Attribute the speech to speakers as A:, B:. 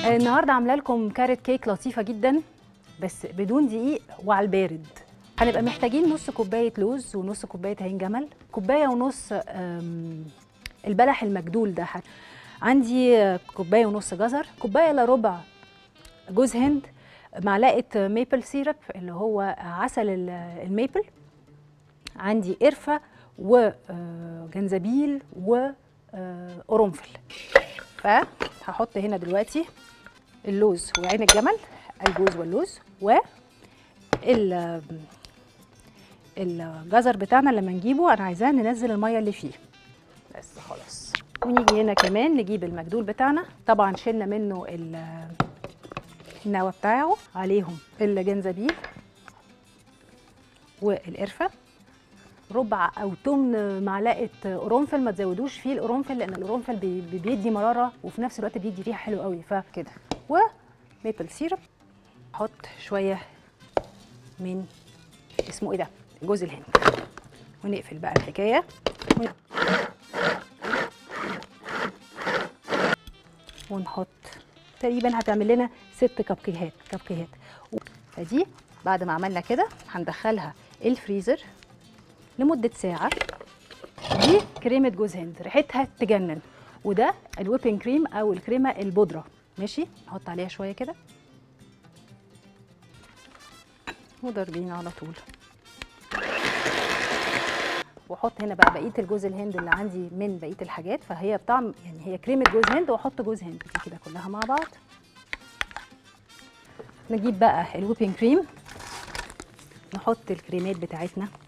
A: النهارده عامله لكم كارت كيك لطيفه جدا بس بدون دقيق وعلى البارد هنبقى محتاجين نص كوبايه لوز ونص كوبايه عين جمل كوبايه ونص أم، البلح المجدول ده ح- عندي كوبايه ونص جزر كوبايه الا ربع جوز هند معلقه ميبل سيرب اللي هو عسل ال- الميبل عندي قرفه وجنزبيل وقرنفل فهحط هنا دلوقتي اللوز وعين الجمل الجوز واللوز و ال- الجزر بتاعنا لما نجيبه انا عايزاه ننزل الميه اللي فيه بس خلاص ونيجي هنا كمان نجيب المجدول بتاعنا طبعا شلنا منه ال- النوى بتاعه عليهم الجنزبيل والقرفه ربع او تمن معلقه قرنفل ما تزودوش فيه القرنفل لان القرنفل بي- بي- بيدي مراره وفي نفس الوقت بيدي ريحه حلوه قوي فكده وميبل سيرب احط شويه من اسمه ايه ده جوز الهند ونقفل بقى الحكايه ون- ونحط تقريبا هتعمل لنا ست كب كيكات كب كيكات فدي بعد ما عملنا كده هندخلها الفريزر لمده ساعه دي كريمه جوز هند ريحتها تجنن وده الويبنج كريم او الكريمه البودره ماشي نحط عليها شويه كده وضاربين على طول واحط هنا بقى بقيه الجوز الهند اللي عندي من بقيه الحاجات فهي بطعم يعني هي كريمه جوز هند واحط جوز هند دي كده كلها مع بعض نجيب بقى الويبنج كريم نحط الكريمات بتاعتنا